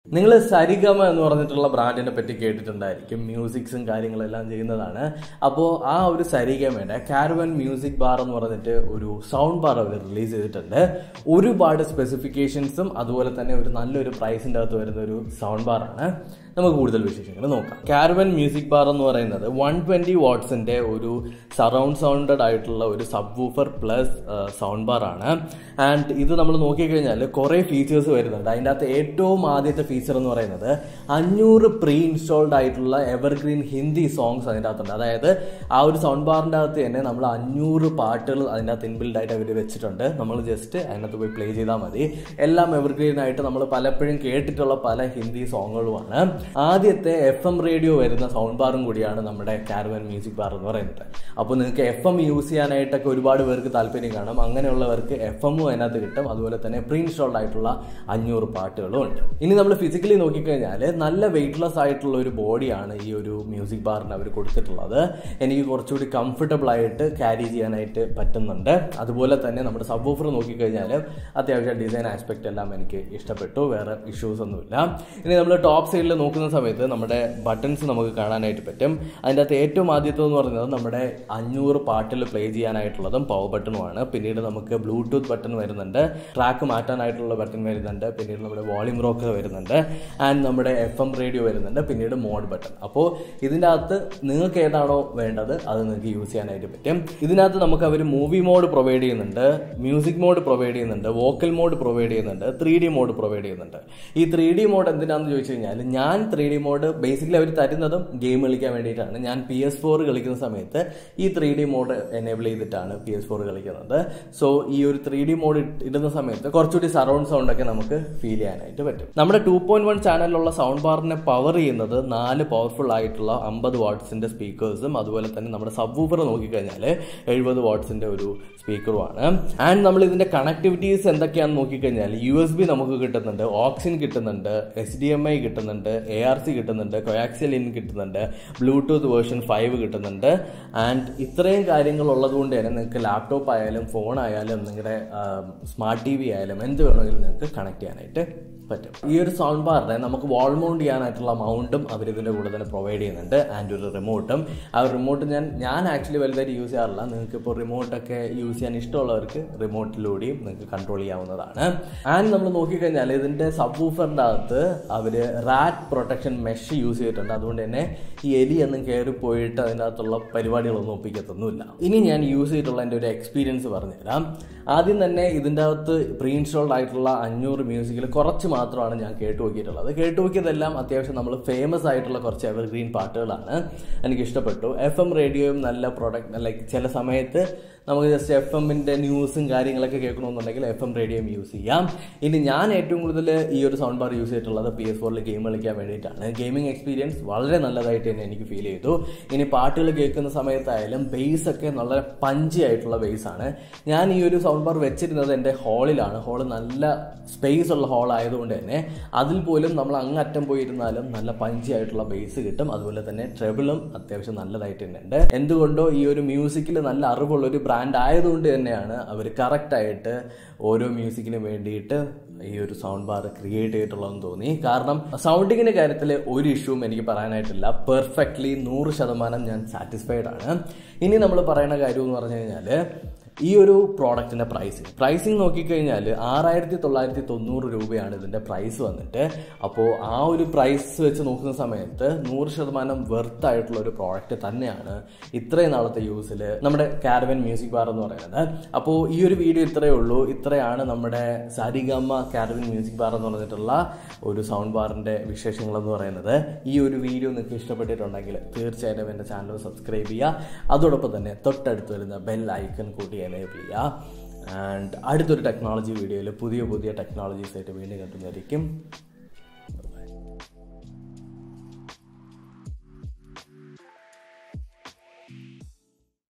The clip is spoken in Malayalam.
നിങ്ങൾ സരിഗമ എന്ന് പറഞ്ഞിട്ടുള്ള ബ്രാൻഡിനെ പറ്റി കേട്ടിട്ടുണ്ടായിരിക്കും മ്യൂസിക്സും കാര്യങ്ങളെല്ലാം ചെയ്യുന്നതാണ് അപ്പോൾ ആ ഒരു സരിഗമയുടെ കാരവൻ മ്യൂസിക് ബാർ എന്ന് പറഞ്ഞിട്ട് ഒരു സൗണ്ട് ബാർ അവർ റിലീസ് ചെയ്തിട്ടുണ്ട് ഒരുപാട് സ്പെസിഫിക്കേഷൻസും അതുപോലെ തന്നെ ഒരു നല്ലൊരു പ്രൈസിൻ്റെ അകത്ത് വരുന്ന ഒരു സൗണ്ട് ബാറാണ് നമുക്ക് കൂടുതൽ വിശേഷങ്ങൾ നോക്കാം കാരവൻ മ്യൂസിക് ബാർ എന്ന് പറയുന്നത് വൺ ട്വന്റി വാട്ട്സിന്റെ ഒരു സറൗണ്ട് സൗണ്ടഡ് ആയിട്ടുള്ള ഒരു subwoofer plus sound bar ആണ് ആൻഡ് ഇത് നമ്മൾ നോക്കിക്കഴിഞ്ഞാൽ കുറെ ഫീച്ചേഴ്സ് വരുന്നുണ്ട് അതിൻ്റെ അകത്ത് ഏറ്റവും ആദ്യത്തെ ഫീച്ചർ എന്ന് പറയുന്നത് അഞ്ഞൂറ് പ്രീ ഇൻസ്റ്റാൾഡ് ആയിട്ടുള്ള എവർഗ്രീൻ ഹിന്ദി സോങ്സ് അതിൻ്റെ അകത്തുണ്ട് അതായത് ആ ഒരു സൗണ്ട് ബാറിൻ്റെ അകത്ത് തന്നെ നമ്മൾ അഞ്ഞൂറ് പാട്ടുകൾ അതിൻ്റെ അകത്ത് ഇൻബിൽഡ് ആയിട്ട് അവർ വെച്ചിട്ടുണ്ട് നമ്മൾ ജസ്റ്റ് അതിനകത്ത് പോയി പ്ലേ ചെയ്താൽ മതി എല്ലാം എവർഗ്രീൻ ആയിട്ട് നമ്മൾ പലപ്പോഴും കേട്ടിട്ടുള്ള പല ഹിന്ദി സോങ്ങുകളുമാണ് ആദ്യത്തെ എഫ് എം റേഡിയോ വരുന്ന സൗണ്ട് ബാറും കൂടിയാണ് നമ്മുടെ കാരവൻ മ്യൂസിക് ബാർ എന്ന് പറയുന്നത് അപ്പോൾ നിങ്ങൾക്ക് എഫ് എം യൂസ് ചെയ്യാനായിട്ടൊക്കെ ഒരുപാട് പേർക്ക് താല്പര്യം കാണും അങ്ങനെയുള്ളവർക്ക് എഫ് എമ്മും അതിനകത്ത് കിട്ടും അതുപോലെ തന്നെ പ്രീ ഇൻസ്റ്റാൾഡ് ആയിട്ടുള്ള അഞ്ഞൂറ് പാട്ടുകളും ഉണ്ട് ഇനി നമ്മൾ ഫിസിക്കലി നോക്കിക്കഴിഞ്ഞാൽ നല്ല വെയിറ്റ്ലെസ് ആയിട്ടുള്ള ഒരു ബോഡിയാണ് ഈ ഒരു മ്യൂസിക് ബാറിന് അവർ കൊടുത്തിട്ടുള്ളത് എനിക്ക് കുറച്ചുകൂടി കംഫർട്ടബിൾ ആയിട്ട് ക്യാരി ചെയ്യാനായിട്ട് പറ്റുന്നുണ്ട് അതുപോലെ തന്നെ നമ്മുടെ സബ് ഓഫർ നോക്കിക്കഴിഞ്ഞാൽ അത്യാവശ്യം ഡിസൈൻ ആസ്പെക്ട് എല്ലാം എനിക്ക് ഇഷ്ടപ്പെട്ടു വേറെ ഇഷ്യൂസ് ഒന്നുമില്ല ഇനി നമ്മൾ ടോപ്പ് സൈഡിൽ നോക്കുന്ന സമയത്ത് നമ്മുടെ ബട്ടൺസ് നമുക്ക് കാണാനായിട്ട് പറ്റും അതിൻ്റെ അകത്ത് ഏറ്റവും ആദ്യത്തെ എന്ന് പറയുന്നത് നമ്മുടെ അഞ്ഞൂറ് പാട്ടിൽ പ്ലേ ചെയ്യാനായിട്ടുള്ളതും പവർ ബട്ടണുമാണ് പിന്നീട് നമുക്ക് ബ്ലൂടൂത്ത് ബട്ടൺ വരുന്നുണ്ട് ട്രാക്ക് മാറ്റാനായിട്ടുള്ള ബട്ടൺ വരുന്നുണ്ട് പിന്നീട് നമ്മുടെ വോളിയം റോക്കർ വരുന്നുണ്ട് ആൻഡ് നമ്മുടെ എഫ് എം റേഡിയോ വരുന്നുണ്ട് പിന്നീട് മോഡ് ബട്ടൺ അപ്പോൾ ഇതിൻ്റെ അകത്ത് നിങ്ങൾക്ക് ഏതാണോ വേണ്ടത് അത് നിങ്ങൾക്ക് യൂസ് ചെയ്യാനായിട്ട് പറ്റും ഇതിനകത്ത് നമുക്ക് അവർ മൂവി മോഡ് പ്രൊവൈഡ് ചെയ്യുന്നുണ്ട് മ്യൂസിക് മോഡ് പ്രൊവൈഡ് ചെയ്യുന്നുണ്ട് വോക്കൽ മോഡ് പ്രൊവൈഡ് ചെയ്യുന്നുണ്ട് ത്രീ ഡി മോഡ് പ്രൊവൈഡ് ചെയ്യുന്നുണ്ട് ഈ ത്രീ ഡി മോഡ് എന്തിനാണെന്ന് ചോദിച്ചു കഴിഞ്ഞാൽ ഞാൻ ത്രീ ഡി മോഡ് ബേസിക്കലി അവർ തരുന്നതും ഗെയിം കളിക്കാൻ വേണ്ടിയിട്ടാണ് ഞാൻ പി എസ് ഫോർ കളിക്കുന്ന സമയത്ത് ഈ ത്രീ ഡി മോഡ് എനേബിൾ ചെയ്തിട്ടാണ് പി എസ് ഫോർ കളിക്കുന്നത് സോ ഈ ഒരു ത്രീ ഡി മോഡ് ഇടുന്ന സമയത്ത് കുറച്ചുകൂടി സറൗണ്ട് സൗണ്ട് ഒക്കെ നമുക്ക് ഫീൽ ചെയ്യാനായിട്ട് പറ്റും നമ്മുടെ ടു പോയിന്റ് വൺ ചാനലിലുള്ള സൗണ്ട് ബാറിനെ പവർ ചെയ്യുന്നത് നാല് പവർഫുൾ ആയിട്ടുള്ള അമ്പത് വാട്ട്സിന്റെ സ്പീക്കേഴ്സും അതുപോലെ തന്നെ നമ്മുടെ സബ് വൂഫർ നോക്കിക്കഴിഞ്ഞാൽ എഴുപത് വാട്ട്സിന്റെ ഒരു സ്പീക്കറുമാണ് ആൻഡ് നമ്മൾ ഇതിന്റെ കണക്ടിവിറ്റീസ് എന്തൊക്കെയാണെന്ന് നോക്കിക്കഴിഞ്ഞാൽ യു എസ് ബി നമുക്ക് കിട്ടുന്നുണ്ട് ഓക്സിൻ കിട്ടുന്നുണ്ട് എച്ച് ഡി എം ഐ കിട്ടുന്നുണ്ട് എ ആർ സി കിട്ടുന്നുണ്ട് കൊയാക്സിയൽ ഇൻ കിട്ടുന്നുണ്ട് ബ്ലൂടൂത്ത് വേർഷൻ ഫൈവ് കിട്ടുന്നുണ്ട് ആൻഡ് ഇത്രയും കാര്യങ്ങൾ ഉള്ളതുകൊണ്ട് തന്നെ നിങ്ങൾക്ക് ലാപ്ടോപ്പ് ആയാലും ഫോൺ ആയാലും നിങ്ങളുടെ സ്മാർട്ട് ടി വി ആയാലും എന്ത് വേണമെങ്കിലും നിങ്ങൾക്ക് കണക്ട് ചെയ്യാനായിട്ട് പറ്റും ഈ ഒരു സൗണ്ട് ബാറിനെ നമുക്ക് വാൾ മൗണ്ട് ചെയ്യാനായിട്ടുള്ള മൗണ്ടും അവർ ഇതിന്റെ കൂടെ തന്നെ പ്രൊവൈഡ് ചെയ്യുന്നുണ്ട് ആൻഡ് ഒരു റിമോട്ടും ആ റിമോട്ട് ഞാൻ ഞാൻ ആക്ച്വലി വലുതായിട്ട് യൂസ് ചെയ്യാറില്ല നിങ്ങൾക്ക് ഇപ്പോൾ റിമോട്ടൊക്കെ യൂസ് ചെയ്യാൻ ഇഷ്ടമുള്ളവർക്ക് റിമോട്ടിലൂടെയും നിങ്ങൾക്ക് കൺട്രോൾ ചെയ്യാവുന്നതാണ് ആൻഡ് നമ്മൾ നോക്കിക്കഴിഞ്ഞാൽ ഇതിന്റെ സബ് വൂഫറിന്റെ അകത്ത് അവർ റാറ്റ് പ്രൊട്ടക്ഷൻ മെഷ് യൂസ് ചെയ്തിട്ടുണ്ട് അതുകൊണ്ട് തന്നെ ഈ എലിയൊന്നും കയറി പോയിട്ട് അതിൻ്റെ അകത്തുള്ള പരിപാടികളൊന്നും ഒപ്പിക്കത്തൊന്നുമില്ല ഇനി ഞാൻ യൂസ് ചെയ്തിട്ടുള്ള എൻ്റെ ഒരു എക്സ്പീരിയൻസ് പറഞ്ഞുതരാം ആദ്യം തന്നെ ഇതിൻ്റെ അകത്ത് പ്രീ ഇൻസ്റ്റാൾഡ് ആയിട്ടുള്ള അഞ്ഞൂറ് മ്യൂസിക്കിൽ കുറച്ച് മാത്രമാണ് ഞാൻ കേട്ടു നോക്കിയിട്ടുള്ളത് കേട്ടു നോക്കിയതെല്ലാം അത്യാവശ്യം നമ്മൾ ഫേമസ് ആയിട്ടുള്ള കുറച്ച് എവർഗ്രീൻ പാട്ടുകളാണ് എനിക്ക് ഇഷ്ടപ്പെട്ടു എഫ് എം റേഡിയോയും നല്ല പ്രൊഡക്റ്റ് ലൈക്ക് ചില സമയത്ത് നമുക്ക് ജസ്റ്റ് എഫ് എമ്മിൻ്റെ ന്യൂസും കാര്യങ്ങളൊക്കെ കേൾക്കണമെന്നുണ്ടെങ്കിൽ എഫ് എം റേഡിയോയും യൂസ് ചെയ്യാം ഇനി ഞാൻ ഏറ്റവും കൂടുതൽ ഈ ഒരു സൗണ്ട് ബാർ യൂസ് ചെയ്തിട്ടുള്ളത് പി എസ് ഫോറിൽ ഗെയിം കളിക്കാൻ വേണ്ടിയിട്ടാണ് ഗെയിമിംഗ് എക്സ്പീരിയൻസ് വളരെ നല്ലതായിട്ട് തന്നെ എനിക്ക് ഫീൽ ചെയ്തു ഇനി പാട്ടുകൾ കേൾക്കുന്ന സമയത്തായാലും ബേസ് ഒക്കെ വളരെ പഞ്ചി ആയിട്ടുള്ള ബേസ് ആണ് ഞാൻ ഈ ഒരു സൗണ്ട് ബാർ വെച്ചിരുന്നത് എൻ്റെ ഹാളിലാണ് ഹാള് നല്ല സ്പേസ് ഉള്ള ഹാൾ ആയതുകൊണ്ട് തന്നെ അതിൽ പോലും നമ്മൾ അങ്ങറ്റം പോയിരുന്നാലും നല്ല പഞ്ചി ആയിട്ടുള്ള ബേസ് കിട്ടും അതുപോലെ തന്നെ ട്രെബിളും അത്യാവശ്യം നല്ലതായിട്ട് തന്നെ ഉണ്ട് എന്തുകൊണ്ടോ ഈ ഒരു മ്യൂസിക്കിൽ നല്ല അറിവുള്ള ഒരു ബ്രാൻഡ് ആയതുകൊണ്ട് തന്നെയാണ് അവർ കറക്റ്റായിട്ട് ഓരോ മ്യൂസിക്കിനും വേണ്ടിയിട്ട് ഈ ഒരു സൗണ്ട് ബാർ ക്രിയേറ്റ് ചെയ്തിട്ടുള്ളതെന്ന് തോന്നി കാരണം സൗണ്ടിങ്ങിന്റെ കാര്യത്തിൽ ഒരു ഇഷ്യൂവും എനിക്ക് പറയാനായിട്ടില്ല പെർഫെക്റ്റ്ലി നൂറ് ശതമാനം ഞാൻ സാറ്റിസ്ഫൈഡ് ആണ് ഇനി നമ്മൾ പറയുന്ന കാര്യം എന്ന് പറഞ്ഞു കഴിഞ്ഞാൽ ഈ ഒരു പ്രോഡക്റ്റിന്റെ പ്രൈസിങ് പ്രൈസിങ് നോക്കിക്കഴിഞ്ഞാൽ ആറായിരത്തി തൊള്ളായിരത്തി തൊണ്ണൂറ് രൂപയാണ് ഇതിന്റെ പ്രൈസ് വന്നിട്ട് അപ്പോൾ ആ ഒരു പ്രൈസ് വെച്ച് നോക്കുന്ന സമയത്ത് നൂറ് ശതമാനം വെർത്ത് ആയിട്ടുള്ള ഒരു പ്രോഡക്റ്റ് തന്നെയാണ് ഇത്രയും നാളത്തെ യൂസിൽ നമ്മുടെ കാരവൻ മ്യൂസിക് ബാർ എന്ന് പറയുന്നത് അപ്പോൾ ഈ ഒരു വീഡിയോ ഇത്രയേ ഉള്ളൂ ഇത്രയാണ് നമ്മുടെ സാരിഗമ്മ കാരവൻ മ്യൂസിക് ബാർ എന്ന് പറഞ്ഞിട്ടുള്ള ഒരു സൗണ്ട് ബാറിന്റെ വിശേഷങ്ങൾ എന്ന് പറയുന്നത് ഈ ഒരു വീഡിയോ നിങ്ങൾക്ക് ഇഷ്ടപ്പെട്ടിട്ടുണ്ടെങ്കിൽ തീർച്ചയായിട്ടും എൻ്റെ ചാനൽ സബ്സ്ക്രൈബ് ചെയ്യുക അതോടൊപ്പം തന്നെ തൊട്ടടുത്ത് വരുന്ന ബെൽ ഐക്കൺ കൂട്ടി എനേബിൾ ചെയ്യുക ആൻഡ് അടുത്തൊരു ടെക്നോളജി വീഡിയോയിൽ പുതിയ പുതിയ ടെക്നോളജീസ് ആയിട്ട് വീണ്ടും കണ്ടുന്നതായിരിക്കും